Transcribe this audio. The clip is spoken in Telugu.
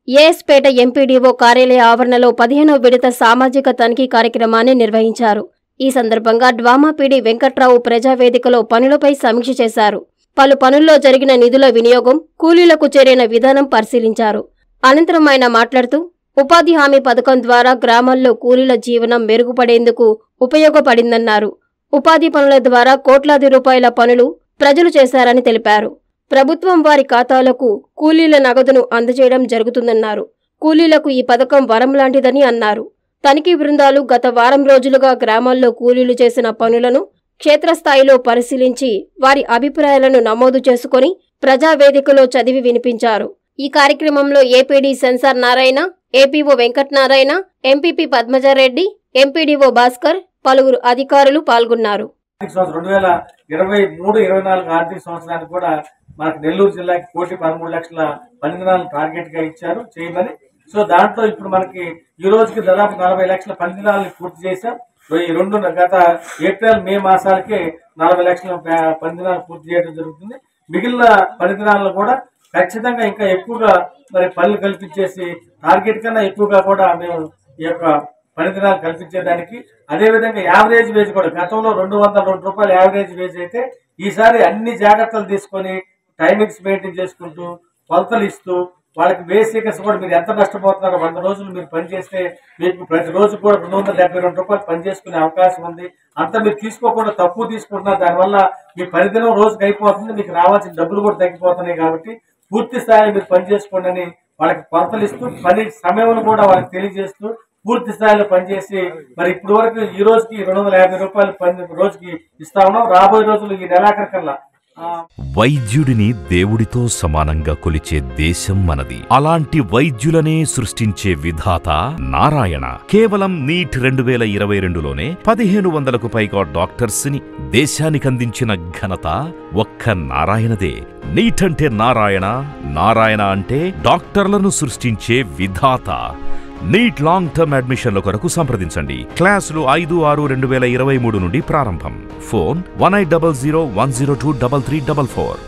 ఏఎస్పేట ఎంపీడీఓ కార్యాలయ ఆవరణలో పదిహేనో విడత సామాజిక తనిఖీ కార్యక్రమాన్ని నిర్వహించారు ఈ సందర్భంగా డ్వామాపీడి వెంకట్రావు ప్రజావేదికలో పనులపై సమీక్ష చేశారు పలు పనుల్లో జరిగిన నిధుల వినియోగం కూలీలకు చేరిన విధానం పరిశీలించారు అనంతరం ఆయన మాట్లాడుతూ ఉపాధి హామీ పథకం ద్వారా గ్రామాల్లో కూలీల జీవనం మెరుగుపడేందుకు ఉపయోగపడిందన్నారు ఉపాధి పనుల ద్వారా కోట్లాది రూపాయల పనులు ప్రజలు చేశారని తెలిపారు ప్రభుత్వం వారి ఖాతాలకు కూలీల నగదును అందజేయడం జరుగుతుందన్నారు కూలీలకు ఈ పథకం వరం లాంటిదని అన్నారు తనిఖీ బృందాలు గత వారం రోజులుగా గ్రామాల్లో కూలీలు చేసిన పనులను క్షేత్రస్థాయిలో పరిశీలించి వారి అభిప్రాయాలను నమోదు చేసుకొని ప్రజావేదికలో చదివి వినిపించారు ఈ కార్యక్రమంలో ఏపీడీ సెన్సార్ Narayana APO Venkatanarayana MPP Padmaja Reddy MPDO Bhaskar పలువురు అధికారులు పాల్గొన్నారు ఆర్థిక సంవత్సరం రెండు వేల ఇరవై మూడు ఇరవై నాలుగు ఆర్థిక సంవత్సరానికి కూడా మనకు నెల్లూరు జిల్లాకి కోటి పదమూడు లక్షల పనిదినాలను టార్గెట్ గా ఇచ్చారు చేయమని సో దాంట్లో ఇప్పుడు మనకి ఈ రోజుకి దాదాపు నలభై లక్షల పనిదినాలను పూర్తి చేశాం సో ఈ రెండు గత ఏప్రిల్ మే మాసాలకే నలభై లక్షల ప- పనిదినాలు పూర్తి చేయడం జరుగుతుంది మిగిలిన పనిదినాలను కూడా ఖచ్చితంగా ఇంకా ఎక్కువగా మరి పనులు కల్పించేసి టార్గెట్ కన్నా ఎక్కువగా కూడా మేము ఈ యొక్క పనిదినాలు కల్పించేదానికి అదే విధంగా యావరేజ్ వేజ్ కూడా గతంలో రెండు వందల రెండు రూపాయలు యావరేజ్ వేజ్ అయితే ఈసారి అన్ని జాగ్రత్తలు తీసుకొని టైమింగ్స్ మెయింటైన్ చేసుకుంటూ కొలతలు ఇస్తూ వాళ్ళకి బేసిక్స్ కూడా మీరు ఎంత నష్టపోతున్నారో వంద రోజులు మీరు పని చేస్తే మీకు ప్రతి రోజు కూడా రెండు వందల డెబ్బై రెండు రూపాయలు పని చేసుకునే అవకాశం ఉంది అంతా మీరు తీసుకోకుండా తక్కువ తీసుకుంటున్నారు దానివల్ల మీ పరిధినం రోజుకి అయిపోతుంది మీకు రావాల్సిన డబ్బులు కూడా తగ్గిపోతున్నాయి కాబట్టి పూర్తి స్థాయిలో మీరు పని చేసుకోండి అని వాళ్ళకి కొలతలు ఇస్తూ పని సమయం కూడా వాళ్ళకి తెలియజేస్తూ పూర్తి స్థాయిలో పనిచేసి మరి ఇప్పుడు వరకు ఈ రోజుకి రెండు వందల యాభై రూపాయలు పని రోజుకి ఇస్తా ఉన్నాం రాబోయే రోజులు ఈ నెలాఖరు కల్లా ఆ, వైద్యుడిని దేవుడితో సమానంగా కొలిచే దేశం మనది అలాంటి వైద్యులనే సృష్టించే విధాత నారాయణ కేవలం నీట్ రెండు వేల ఇరవై రెండులోనే పదిహేను వందలకు పైగా డాక్టర్స్ ని దేశానికందించిన ఘనత ఒక్క నారాయణదే నీట్ అంటే నారాయణ నారాయణ అంటే డాక్టర్లను సృష్టించే విధాత నీట్ లాంగ్ టర్మ్ అడ్మిషన్ల కొరకు సంప్రదించండి క్లాసులు ఐదు ఆరు రెండు వేల ఇరవై మూడు నుండి ప్రారంభం phone one eight double zero one zero two double three double four